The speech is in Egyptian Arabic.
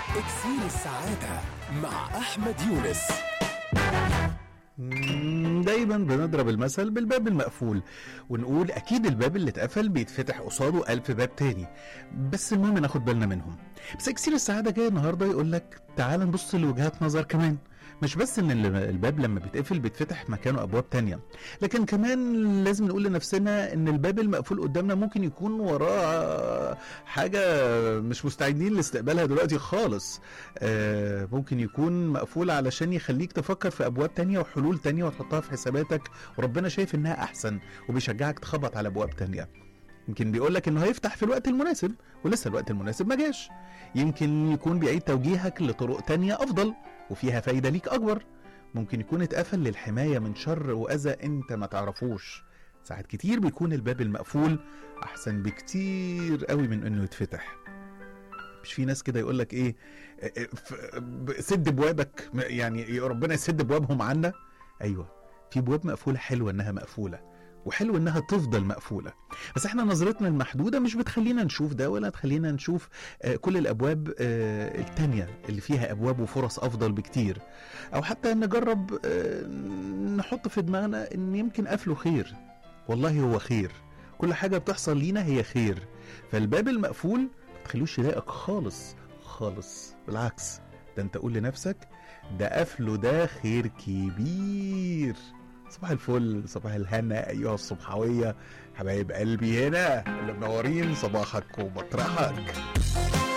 اكسير السعادة مع أحمد يونس مم، دايما بنضرب المثل بالباب المقفول ونقول اكيد الباب اللي اتقفل بيتفتح قصاده ألف باب تاني بس المهم ناخد بالنا منهم بس اكسير السعاده جاي النهارده يقول لك تعال نبص لوجهات نظر كمان مش بس ان ال- الباب لما بيتقفل بيتفتح مكانه ابواب تانية لكن كمان لازم نقول لنفسنا ان الباب المقفول قدامنا ممكن يكون وراه حاجه مش مستعدين لاستقبالها دلوقتي خالص آه، ممكن يكون مقفول علشان يخليك تفكر في ابواب تانية وحلول تانية وتحطها في حساباتك وربنا شايف انها احسن وبيشجعك تخبط على ابواب تانية يمكن بيقول لك انه هيفتح في الوقت المناسب ولسه الوقت المناسب ما جاش يمكن يكون بيعيد توجيهك لطرق تانية افضل وفيها فايدة ليك اكبر ممكن يكون اتقفل للحماية من شر واذى انت ما تعرفوش ساعات كتير بيكون الباب المقفول احسن بكتير قوي من انه يتفتح مش في ناس كده يقول لك ايه آه، آه، ف- ب- سد ابوابك م- يعني يا ربنا يسد ابوابهم عنا ايوه في ابواب مقفوله حلوه انها مقفوله وحلو انها تفضل مقفوله بس احنا نظرتنا المحدوده مش بتخلينا نشوف ده ولا تخلينا نشوف آه، كل الابواب آه، التانية اللي فيها ابواب وفرص افضل بكتير او حتى نجرب آه، نحط في دماغنا ان يمكن قفله خير والله هو خير كل حاجه بتحصل لينا هي خير فالباب المقفول ما تخلوش يضايقك خالص خالص بالعكس ده انت قول لنفسك ده قفله ده خير كبير صباح الفل صباح الهنا ايها الصبحويه حبايب قلبي هنا اللي منورين صباحك ومطرحك